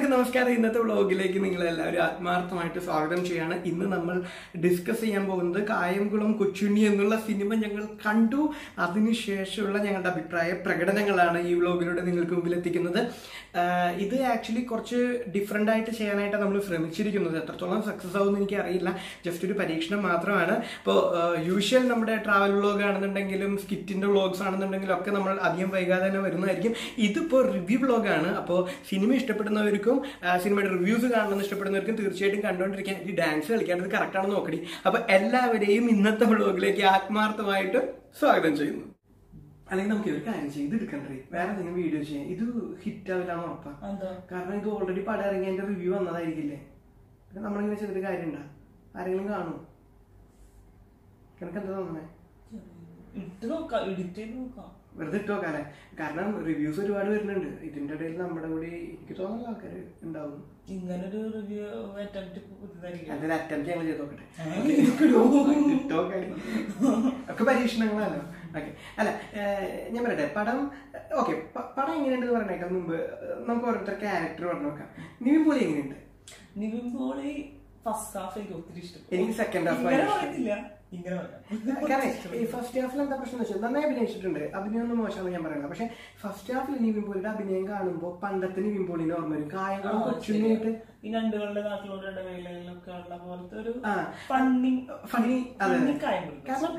എല്ലാവർക്കും നമസ്കാരം ഇന്നത്തെ വ്ളോഗിലേക്ക് നിങ്ങൾ എല്ലാവരും ആത്മാർത്ഥമായിട്ട് സ്വാഗതം ചെയ്യാണ് ഇന്ന് നമ്മൾ ഡിസ്കസ് ചെയ്യാൻ പോകുന്നത് കായംകുളം കൊച്ചുണ്ണി എന്നുള്ള സിനിമ ഞങ്ങൾ കണ്ടു അതിനുശേഷമുള്ള ഞങ്ങളുടെ അഭിപ്രായ പ്രകടനങ്ങളാണ് ഈ വ്ളോഗിലൂടെ നിങ്ങൾക്ക് മുമ്പിൽ എത്തിക്കുന്നത് ആഹ് ഇത് ആക്ച്വലി കുറച്ച് ഡിഫറെൻ്റ് ആയിട്ട് ചെയ്യാനായിട്ട് നമ്മൾ ശ്രമിച്ചിരിക്കുന്നത് എത്രത്തോളം സക്സസ് ആവുമെന്ന് എനിക്ക് അറിയില്ല ജസ്റ്റ് ഒരു പരീക്ഷണം മാത്രമാണ് ഇപ്പോൾ യൂഷ്വൽ നമ്മുടെ ട്രാവൽ വ്ളോഗ് ആണെന്നുണ്ടെങ്കിലും സ്കിറ്റിന്റെ വ്ളോഗ്സ് ആണെന്നുണ്ടെങ്കിലും ഒക്കെ നമ്മൾ അധികം വൈകാതെ തന്നെ വരുന്നതായിരിക്കും ഇതിപ്പോൾ റിവ്യൂ വ്ളോഗാണ് അപ്പോൾ സിനിമ ഇഷ്ടപ്പെടുന്നവർക്കും ആ, സിനിമയുടെ റിവ്യൂസ് കാണണമെന്ന് ഇഷ്ടപ്പെടുന്നവർക്കും തീർച്ചയായിട്ടും കണ്ടുകൊണ്ടിരിക്കാൻ ഈ ഡാൻസ് കളിക്കേണ്ടത് കറക്റ്റാണെന്ന് നോക്കടി അപ്പോൾ എല്ലാവരെയും ഇന്നത്തെ വ്ളോഗിലേക്ക് ആത്മാർത്ഥമായിട്ട് സ്വാഗതം ചെയ്യുന്നു അല്ലെങ്കിൽ നമുക്ക് ഒരു കാര്യം ചെയ്ത് എടുക്കണ്ടേ വേറെ എന്തെങ്കിലും വീഡിയോ ചെയ്യാം ഇത് ഹിറ്റ് ആവില്ലാന്ന് ഉറപ്പാ എന്താ കാരണം ഇത് ഓൾറെഡി പടം ഇറങ്ങിയതിന്റെ റിവ്യൂ വന്നതായിരിക്കില്ലേ പിന്നെ നമ്മളിങ്ങനെ ചെയ്തിട്ട് കാര്യമുണ്ടോ ആരെങ്കിലും കാണും എനിക്ക് എന്താ തോന്നുന്നേ ഇട്ട് നോക്കാം എഡിറ്റ് ചെയ്ത് നോക്കാം വെറുതെ ഇട്ട് നോക്കാല്ലേ കാരണം റിവ്യൂസ് ഒരുപാട് വരുന്നുണ്ട് ഇതിന്റെ ഇടയിൽ നമ്മുടെ കൂടി എനിക്ക് തോന്നുന്ന ആൾക്കാർ ഉണ്ടാവും ഇങ്ങനൊരു റിവ്യൂ അറ്റംപ്റ്റ് പുതുതായിരിക്കും അതിൽ അറ്റംപ്റ്റ് ഞങ്ങൾ ചെയ്ത് നോക്കട്ടെ Okay, ഇട്ട് നോക്കാം. ഒക്കെ പരീക്ഷണങ്ങളാണല്ലോ ഓക്കെ അല്ല ഏഹ്, ഞാൻ പറയട്ടെ പടം ഓക്കെ പടം എങ്ങനെയുണ്ടെന്ന് പറഞ്ഞേക്കാം മുമ്പ് ഏഹ്, നമുക്ക് ഓരോരുത്തർ ക്യാരക്ടർ പറഞ്ഞു നോക്കാം നിവിൻ പോലെ എങ്ങനെയുണ്ട് നിവിൻ പോളി ഫസ്റ്റ് ഹാഫ് എനിക്ക് ഒത്തിരി ഇഷ്ടപ്പെട്ടു എനിക്ക് സെക്കൻഡ് ഹാഫ് ഇങ്ങനെ പറയത്തില്ല ഇങ്ങനെ പറയാം കാരണം ഈ ഫസ്റ്റ് ഹാഫിൽ എന്താ പ്രശ്നം വെച്ചാൽ നന്നായി അഭിനയിച്ചിട്ടുണ്ട് അഭിനയം ഒന്നും മോശമാണെന്ന് ഞാൻ പറയുന്നത് പക്ഷെ ഫസ്റ്റ് ഹാഫിൽ നിവിൻ പോളിയുടെ അഭിനയം കാണുമ്പോൾ പണ്ടത്തെ നിവിൻ പോളിനെ ഓർമ്മ വരും കായങ്ങളും കൊച്ചുണ്ണിയായിട്ട് ഈ ഞണ്ടുകളുടെ നാട്ടിലൂടെ ഇടവേളയിലൊക്കെ ഉള്ള പോലത്തെ ഒരു ആ. ഫണ്ണി ഫണി അതെ ഫണ്ണി കായം കാരണം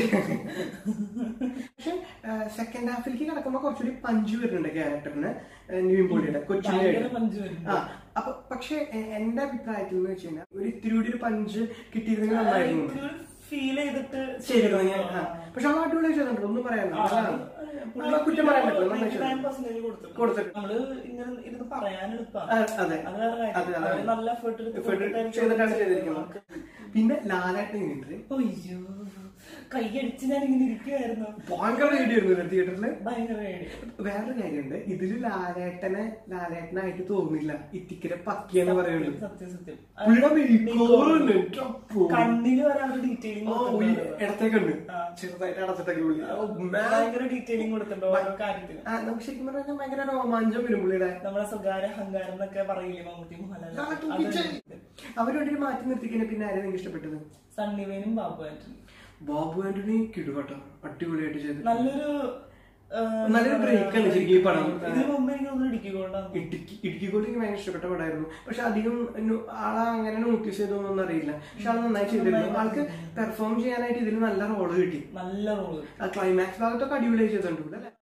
പക്ഷെ സെക്കൻഡ് ഹാഫിലേക്ക് കിടക്കുമ്പോൾ കുറച്ചുകൂടി പഞ്ച് വരുന്നുണ്ട് ക്യാരക്ടറിന് നിവിൻ പോളിയുടെ ഭയങ്കര കൊച്ചുണ്ണിയായിട്ട് പഞ്ച് വരുന്നു ആ അപ്പൊ പക്ഷെ എ- എന്റെ അഭിപ്രായത്തിൽ എന്ന് വെച്ച് കഴിഞ്ഞാൽ ഒരു ഇത്തിരി കൂടി ഒരു പഞ്ച് കിട്ടിയിരുന്നെങ്കിൽ നന്നായിരുന്നു ഫീൽ ചെയ്തിട്ട് ചെയ്തിരുന്നു ഞാൻ ആ. പക്ഷെ അവൻ അടിപൊളി ചെയ്തിട്ടുണ്ട് ഒന്നും പറയാനില്ല നല്ലതാണ്. നമ്മളെ കുറ്റം പറയാൻ പറ്റില്ല നന്നായി ചെയ്തിട്ടുണ്ട്. കൊടുത്തിട്ടുണ്ട്. നമ്മള് ഇങ്ങനെ ഇരുന്ന് പറയാൻ എളുപ്പമാണ് ആ, അതെ അത് വേറെ കാര്യം. അതെ, അതെ. അവര് നല്ല എഫേർട്ട് എടുത്ത് Effort കൊടുത്തിട്ടായിരിക്കും ചെയ്തിട്ടാണ് ചെയ്തിരിക്കുന്നത് പിന്നെ ലാലായിട്ട് എങ്ങനെയുണ്ട് അയ്യോ കൈയടിച്ച് ഞാൻ ഇങ്ങനെ ഇരിക്കുവായിരുന്നു ഭയങ്കര പേടിയായിരുന്നു തിയേറ്ററിൽ ഭയങ്കര പേടി വേറൊരു കാര്യമുണ്ട് ഇതില് ലാലേട്ടനെ ലാലേട്ടനായിട്ട് തോന്നില്ല ഇത്തിക്കരെ പക്കിയെന്ന് പറയുള്ളൂ സത്യം സത്യം പുള്ളിയുടെ മേക്കോറുണ്ട് എൻ്റെ അപ്പോ. കണ്ണില് വരെ അവര് ഡീറ്റെയിലിംഗ് ആ, ഉയ്യ്, ഇടത്തേക്കുണ്ട് ചെറുതായിട്ട് അടച്ചിട്ടൊക്കെ പുള്ളി ഓ, man. ഭയങ്കര ഡീറ്റെയിലിംഗ് കൊടുത്തിട്ടുണ്ട് ഓരോ കാര്യത്തിലും ആ, നമുക്ക് ശരിക്കും പറഞ്ഞാൽ ഭയങ്കര രോമാഞ്ചം വരും പുള്ളിയുടെ നമ്മളെ സ്വകാര്യ അഹങ്കാരം എന്നൊക്കെ പറയില്ലേ മമ്മൂട്ടി മോഹൻലാൽ കാട്ടും അത് കിച്ചൺ. അവരോട് മാറ്റി നിർത്തിക്കഴിഞ്ഞാൽ പിന്നെ ആരെയും നിങ്ങൾക്ക് ഇഷ്ടപ്പെട്ടത് സണ്ണിവേനും ബാബു ആന്റണി ബാബു ആന്റണി കിടുകട്ടോ അടിപൊളിയായിട്ട് ചെയ്തു നല്ലൊരു ആ, നല്ലൊരു break ആണ് ശരിക്കും ഈ പടം. ഇതിനു മുമ്പ് എനിക്ക് തോന്നുന്നു ഇടുക്കിക്കൊണ്ടാണ് ഇടുക്കി ഇടുക്കിക്കോട്ട് എനിക്ക് ഭയങ്കര ഇഷ്ടപ്പെട്ട പടമായിരുന്നു പക്ഷെ അധികം നു- ആളെ അങ്ങനെ നോട്ടീസ് ചെയ്തൊന്നും അറിയില്ല പക്ഷെ ആൾ നന്നായി ചെയ്തിരുന്നു ആൾക്ക് പെർഫോം ചെയ്യാനായിട്ട് ഇതിൽ നല്ല റോള് കിട്ടി നല്ല റോള് ആ ക്ലൈമാക്സ് ഭാഗത്തൊക്കെ അടിപൊളിയായി ചെയ്തിട്ടുണ്ട് അല്ലേ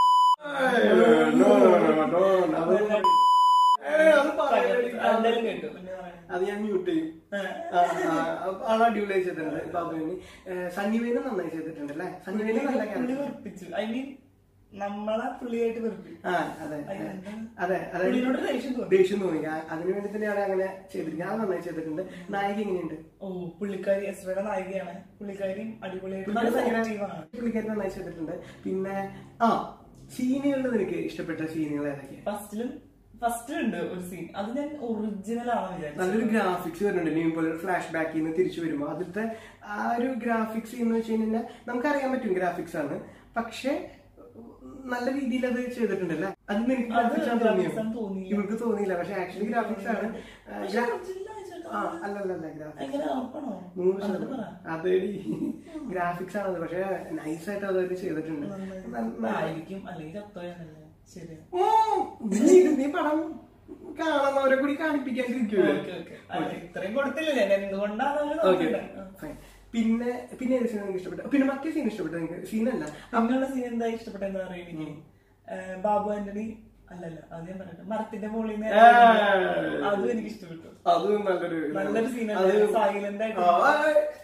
എന്തായാലും കേട്ടു പിന്നെ പറയാം. അത് ഞാൻ മ്യൂട്ട് ചെയ്യും ആ. ആ, ആ, ആൾ അടിപൊളിയായി ചെയ്തിട്ടുണ്ട് ബാബുവിന് സന്നിവേനും നന്നായി ചെയ്തിട്ടുണ്ട് അല്ലേ സന്നിവേനും നല്ല പുള്ളി ക്യാരക്ടർ വെറുപ്പിച്ചു ഐ മീൻ നമ്മളെ പുള്ളിയായിട്ട് വെറുപ്പിച്ചു ആ അതെ അയ്യോ, എന്താണ്? അതെ അതെ പുള്ളിയോട് ദേഷ്യം തോന്നി ദേഷ്യം തോന്നി ആ, അതിനു വേണ്ടി തന്നെയാണ് അങ്ങനെ ചെയ്തിരിക്കുന്നത് അത് നന്നായി ചെയ്തിട്ടുണ്ട് നായിക എങ്ങനെയുണ്ട് ഓ പുള്ളിക്കാരി എസ്വയുടെ നായികയാണ് പുള്ളിക്കാരിയും അടിപൊളിയായിട്ട് നല്ല പുള്ളിക്കാരി ഭയങ്കര- സെലക്റ്റീവാണ് പുള്ളിക്കാരി നന്നായി ചെയ്തിട്ടുണ്ട് പിന്നെ ആ സീനുകളിൽ നിനക്ക് ഇഷ്ടപ്പെട്ട സീനുകൾ ഏതൊക്കെയാ ഫസ്റ്റിലും ഫസ്റ്റിലുണ്ട് ഒരു സീൻ അത് ഞാൻ ഒറിജിനൽ ആണെന്ന് വിചാരിച്ചു നല്ലൊരു ഗ്രാഫിക്സ് വരുന്നുണ്ട് നീ പോലെ ഫ്ലാഷ് ബാക്കിൽ നിന്ന് തിരിച്ചു വരുമ്പോൾ അതിലത്തെ ആ ഒരു ഗ്രാഫിക്സ് എന്ന് വെച്ച് കഴിഞ്ഞാൽ നമുക്കറിയാൻ പറ്റും ഗ്രാഫിക്സ് ആണ് പക്ഷെ നല്ല രീതിയിൽ അത് ചെയ്തിട്ടുണ്ടല്ലേ അത് നിനക്ക് അത് graphics ആണെന്ന് തോന്നിയോ graphics ആണെന്ന് തോന്നിയില്ല. ഇവർക്ക് തോന്നിയില്ല പക്ഷെ ആക്ച്വലി ഗ്രാഫിക്സ് ആണ് ആ, പക്ഷെ gra- original ആയി ചേട്ടാ. ആ അല്ലല്ല ഗ്രാഫിക്സ് എങ്ങനെ ഉറപ്പാണോ നൂറ് എന്നിട്ട് പറ. ശതമാനം അതൊരു ഗ്രാഫിക്സ് ആണത് പക്ഷെ നൈസായിട്ട് അതൊരു ചെയ്തിട്ടുണ്ട് ന- ന- ആയിരിക്കും അല്ലെങ്കിൽ ചത്തോയാണല്ലേ ശരി ഓ, നീ നീ പടം കാണുന്നവരെ കൂടി കാണിപ്പിക്കാണ്ടിരിക്കുമോ ഓക്കെ ഓക്കെ ഇത്രയും കൊടുത്തില്ല ഞാൻ എന്തുകൊണ്ടാണ് അവര് ഓക്കെ നോക്കുന്നത് ഫൈൻ പിന്നെ പിന്നെ ഏത് സീൻ നിങ്ങൾക്ക് ഇഷ്ടപ്പെട്ടു പിന്നെ മറ്റേ സീൻ ഇഷ്ടപ്പെട്ടു നിങ്ങൾക്ക് സീനല്ല അങ്ങനെയുള്ള സീൻ എന്താ ഇഷ്ടപ്പെട്ടെന്ന് അറിയാം എനിക്ക് ഏഹ് ബാബു ആന്റണി അല്ലല്ല അത് ഞാൻ പറയട്ടെ മരത്തിന്റെ മുകളിൽ നിന്ന് ഏയ്. അതും എനിക്ക് ഇഷ്ടപ്പെട്ടു അത് നല്ലൊരു നല്ലൊരു scene അല്ലേ? Silent ആയിട്ട്. ആ, ആ,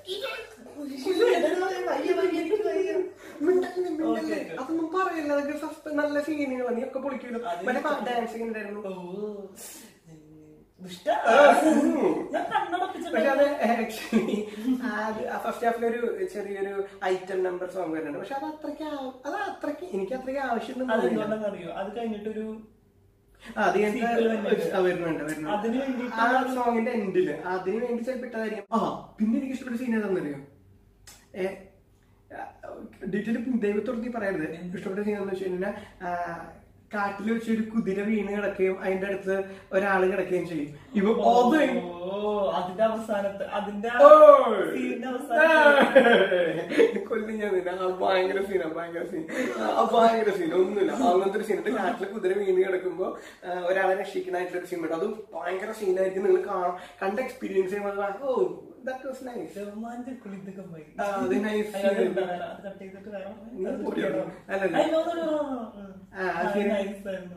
വയ്യ, വയ്യ, എനിക്ക് വയ്യ. മിണ്ടല്ലേ, മിണ്ടല്ലേ. Okay, okay. അതൊന്നും പറയില്ല അതൊക്കെ സസ്പെ- നല്ല സീനുകളാണ് നീ ഒക്കെ പൊളിക്കുമല്ലോ അത് മറ്റേ ഡാൻസിങ് ഉണ്ടായിരുന്നു ഓ ദുഷ്ട ഞാൻ കണ്ണടപ്പിച്ചിട്ട് പക്ഷെ അത് ആക്ച്വലി ഫസ്റ്റ് ഹാഫിൽ ഒരു ചെറിയൊരു ഐറ്റം നമ്പർ സോങ് വരുന്നുണ്ട് പക്ഷെ അത് അത്രയ്ക്ക് ആവ- അത് അത്രയ്ക്ക് എനിക്ക് അത്രയ്ക്ക് ആവശ്യമുണ്ടെന്ന് തോന്നിയില്ല അതെന്തുകൊണ്ടാണെന്ന് അറിയോ അത് കഴിഞ്ഞിട്ടൊരു ആ, അത് കഴിഞ്ഞിട്ട് Sequel വരുന്നുണ്ട്. ആ, വരുന്നുണ്ട് വരുന്നുണ്ട് അതിന് വേണ്ടിയിട്ട് ആ സോങ്ങിന്റെ എൻഡില് അതിന് വേണ്ടി ചിലപ്പോൾ ഇട്ടതായിരിക്കും ആ പിന്നെ എനിക്ക് ഇഷ്ടപ്പെട്ട സീൻ ഏതാണെന്നറിയോ ഏ ഡീറ്റെയിൽ ദൈവത്തോട് നീ പറയരുത് ഇഷ്ടപ്പെട്ട സീൻ എന്ന് വെച്ച് കഴിഞ്ഞാൽ കാട്ടിൽ വെച്ച് ഒരു കുതിര വീണ് കിടക്കുകയും അതിന്റെ അടുത്ത് ഒരാള് കിടക്കുകയും ചെയ്യും ഇപ്പൊ അത് ഓ അതിന്റെ അവസാനത്തെ അതിന്റെ ആ ഓയ്. സീനിന്റെ അവസാനത്തെ കൊല്ലും ഞാൻ നിന്നെ ആ ഭയങ്കര സീനാ ഭയങ്കര സീൻ ആ ഭയങ്കര സീൻ ഒന്നുമില്ല അങ്ങനത്തെ ഒരു സീൻ കാട്ടിലെ കുതിര വീണ് കിടക്കുമ്പോ ആ, ഒരാളെ രക്ഷിക്കണായിട്ടുള്ള ഒരു സീൻ ഉണ്ട് അത് ഭയങ്കര സീനായിരിക്കും നിങ്ങൾ കാണാം കണ്ട എക്സ്പീരിയൻസ് ചെയ്യുമ്പോൾ ഓ ദാറ്റ് വാസ് നൈസ് രോമാഞ്ച കുളിതൊക്കെ പോയി ആ, അത് nice. അയ്യോ, അതെന്താ വേറെ? അത് cut ചെയ്തിട്ട് വേറെ നീ അത് പൊടിയോ? ചെയ്യണോ? അല്ലല്ല. അയ്യോ, no, no, no, no, no. ആ, അത് ശരി. nice ആയിരുന്നു.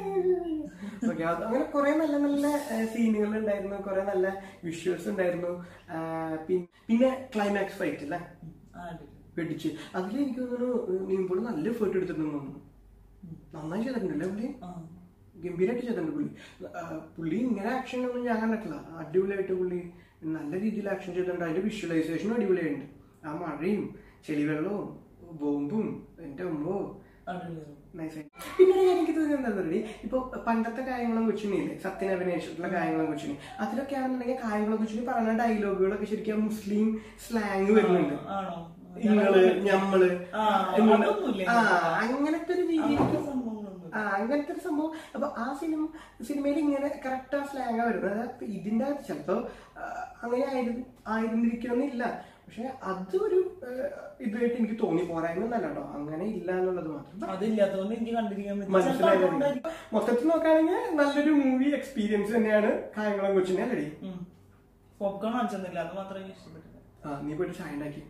ഓക്കെ അങ്ങനെ കുറെ നല്ല നല്ല സീനുകൾ ഉണ്ടായിരുന്നു കുറെ നല്ല വിഷ്വൽസ് ഉണ്ടായിരുന്നു ആ, പിൻ- പിന്നെ ക്ലൈമാക്സ് ഫൈറ്റ് അല്ലേ ആ, അടിപൊളി. പിടിച്ച് അതിൽ എനിക്ക് തോന്നുന്നു നീമ്പോൾ നല്ല എഫേർട്ട് എടുത്തിട്ടുണ്ടെന്ന് തോന്നുന്നു നന്നായി ചെയ്തിട്ടുണ്ടല്ലേ പുള്ളി ആ. ഗംഭീരമായിട്ട് ചെയ്തിട്ടുണ്ട് പുള്ളി ആ, പുള്ളി ഇങ്ങനെ ആക്ഷൻ ഒന്നും ഞാൻ കണ്ടിട്ടില്ല അടിപൊളിയായിട്ട് പുള്ളി നല്ല രീതിയിൽ ആക്ഷൻ ചെയ്തിട്ടുണ്ട് അതിന്റെ വിഷ്വലൈസേഷനും അടിപൊളിയായിട്ടുണ്ട് ആ മഴയും ചെളിവെള്ളവും ബോംബും എന്റെ ഉമ്മോ അടിപൊളിയായിരുന്നു. നൈസായി പിന്നെ ഒരു കാര്യം എനിക്ക് തോന്നുന്നത് എന്താ പറയുക ഇപ്പൊ പണ്ടത്തെ കായംകുളം കൊച്ചിനില്ലേ സത്യൻ അഭിനയിച്ചിട്ടുള്ള കായംകുളം കൊച്ചിനി അതിലൊക്കെ ആണെന്നുണ്ടെങ്കിൽ കായംകുളം കൊച്ചിനി പറയുന്ന ഡയലോഗുകളൊക്കെ ശരിക്കും മുസ്ലിം സ്ലാങ് വരുന്നുണ്ട് ആണോ? ഇങ്ങള് ഞമ്മള് ആ, എന്നുള്ള- അതൊന്നുമില്ല. ആ അങ്ങനത്തെ ഒരു രീതിയിലേക്ക് അങ്ങനത്തെ സംഭവങ്ങളൊന്നും ആ അങ്ങനത്തെ ഒരു സംഭവം അപ്പൊ ആ സിനിമ സിനിമയിൽ ഇങ്ങനെ കറക്റ്റ് ആ സ്ലാങ് വരുന്നത് അതായത് ഇതിന്റെ അകത്ത് ചിലപ്പോ ആ, അങ്ങനെ ആയിരുന്നു ആയിരുന്നിരിക്കണമെന്നില്ല പക്ഷെ അതൊരു ആ, ഇതായിട്ട് എനിക്ക് തോന്നി പോരായ്മ എന്നല്ല കേട്ടോ അങ്ങനെ ഇല്ല എന്നുള്ളത് മാത്രം അതില്ലാത്തതുകൊണ്ട് എനിക്ക് കണ്ടിരിക്കാൻ പറ്റി. മനസ്സിലായത് ചിലപ്പോൾ അതുകൊണ്ടായിരിക്കും. മൊത്തത്തിൽ നോക്കുകയാണെങ്കിൽ നല്ലൊരു മൂവി എക്സ്പീരിയൻസ് തന്നെയാണ് കായംകുളം കൊച്ചിനെ അല്ലേ ഉം. പോപ്കോൺ വാങ്ങിച്ചൊന്നുമില്ല അത് മാത്രമേ എനിക്ക് ഇഷ്ടപ്പെട്ടില്ല ആ നീ പോയിട്ട് ചായ ഉണ്ടാക്കി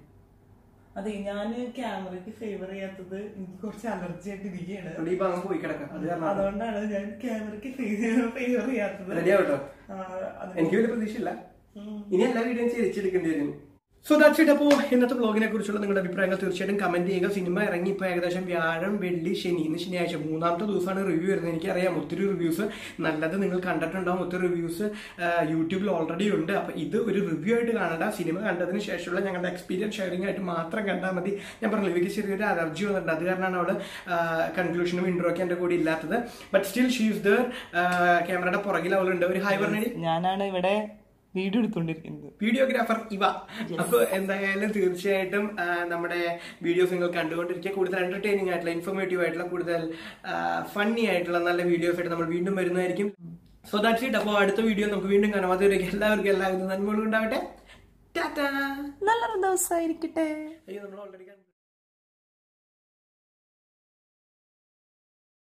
അതെ ഞാൻ ക്യാമറയ്ക്ക് ഫേവർ ചെയ്യാത്തത് എനിക്ക് കുറച്ച് അലർജി ആയിട്ട് ഇരിക്കുകയാണ് അതുകൊണ്ട് ഈ ഭാഗം പോയി കിടക്കാം അത് കാരണം അതുകൊണ്ടാണ് ഞാൻ ക്യാമറയ്ക്ക് ഫേവർ ചെയ്യാത്തത് റെഡി ആവട്ടോ ആ, അത് എനിക്ക് വലിയ പ്രതീക്ഷയില്ല ഉം. ഇനി എല്ലാ വീഡിയോയും തിരിച്ചെടുക്കേണ്ടി വരും സോ ദാറ്റ്സ് ഇറ്റ് അപ്പോൾ ഇന്നത്തെ ബ്ലോഗിനെ കുറിച്ചുള്ള നിങ്ങളുടെ അഭിപ്രായങ്ങൾ തീർച്ചയായിട്ടും കമന്റ് ചെയ്യുക സിനിമ ഇറങ്ങി ഇപ്പോൾ ഏകദേശം വ്യാഴം വെള്ളി ശനി ഇന്ന് ശനിയാഴ്ച മൂന്നാമത്തെ ദിവസമാണ് റിവ്യൂ വരുന്നത് എനിക്കറിയാം ഒത്തിരി റിവ്യൂസ് നല്ലത് നിങ്ങൾ കണ്ടിട്ടുണ്ടാവും ഒത്തിരി റിവ്യൂസ് യൂട്യൂബിൽ ഓൾറെഡി ഉണ്ട് അപ്പോൾ ഇത് ഒരു റിവ്യൂ ആയിട്ട് കാണണ്ട സിനിമ കണ്ടതിന് ശേഷമുള്ള ഞങ്ങളുടെ എക്സ്പീരിയൻസ് ഷെയറിംഗ് ആയിട്ട് മാത്രം കണ്ടാൽ മതി ഞാൻ പറഞ്ഞു ഇവയ്ക്ക് ചെറിയൊരു അലർജി വന്നിട്ടുണ്ട് അത് കാരണമാണ് അവള് കൺക്ലൂഷനും ഇൻട്രോ ഒക്കെ എൻ്റെ കൂടെ ഇല്ലാത്തത് ബട്ട് സ്റ്റിൽ ഷീസ് ദർ ക്യാമറയുടെ പുറകിൽ അവളുണ്ട് ഒരു ഹൈ പറഞ്ഞടി ഞാനാണ് ഇവിടെ വീഡിയോ എടുത്തോണ്ടിരിക്കുന്നത് വീഡിയോഗ്രാഫർ ഇവ അപ്പൊ എന്തായാലും തീർച്ചയായിട്ടും ആ, നമ്മുടെ വീഡിയോസ് നിങ്ങൾ കണ്ടുകൊണ്ടിരിക്കുക കൂടുതൽ എന്റർടൈനിങ് ആയിട്ടുള്ള ഇൻഫോർമേറ്റീവ് ആയിട്ടുള്ള കൂടുതൽ ഫണ്ണി ആയിട്ടുള്ള നല്ല വീഡിയോസ് ആയിട്ട് നമ്മൾ വീണ്ടും വരുന്നതായിരിക്കും സോ ദാറ്റ്സ് ഇറ്റ് അപ്പോൾ അടുത്ത വീഡിയോ നമുക്ക് വീണ്ടും കാണാം അതുവരെ എല്ലാവർക്കും എല്ലാവരും നന്മകളും ഉണ്ടാവട്ടെ ടാറ്റാ നല്ലൊരു ദിവസമായിരിക്കട്ടെ അയ്യോ നമ്മൾ ഓൾറെഡി